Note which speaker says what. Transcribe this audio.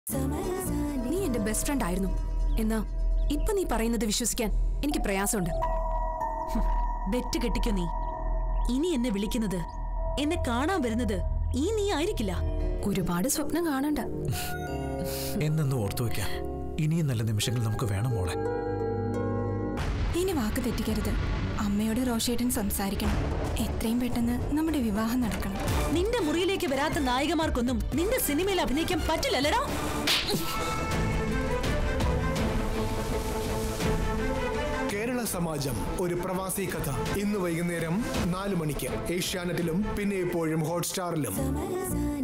Speaker 1: നീ എന്റെ best friend ആയിരുന്നു എന്നാ ഇപ്പൊ നീ പറയുന്നത് വിശ്വസിക്കാൻ എനിക്ക് പ്രയാസമുണ്ട്
Speaker 2: ബെറ്റ് കെട്ടിക്കോ നീ ഇനി എന്നെ വിളിക്കുന്നത് എന്നെ കാണാൻ വരുന്നത് ഈ നീ ആയിരിക്കില്ല
Speaker 1: ഒരുപാട് സ്വപ്നം കാണണ്ട
Speaker 3: എന്നെന്ന് ഓർത്തു വെക്കാം ഇനിയും നല്ല നിമിഷങ്ങൾ നമുക്ക് വേണം മോളെ
Speaker 4: ഇനി വാക്ക് തെറ്റിക്കരുത് അമ്മയോട് റോഷേട്ടൻ സംസാരിക്കണം എത്രയും പെട്ടെന്ന് നമ്മുടെ വിവാഹം നടക്കണം
Speaker 2: നിന്റെ മുറിയിലേക്ക് വരാത്ത നായികമാർക്കൊന്നും നിന്റെ സിനിമയിൽ അഭിനയിക്കാൻ പറ്റില്ലല്ലടാ
Speaker 5: കേരള സമാജം ഒരു പ്രവാസി കഥ ഇന്ന് വൈകുന്നേരം നാല് മണിക്ക് ഏഷ്യാനെറ്റിലും പിന്നെ എപ്പോഴും ഹോട്ട്സ്റ്റാറിലും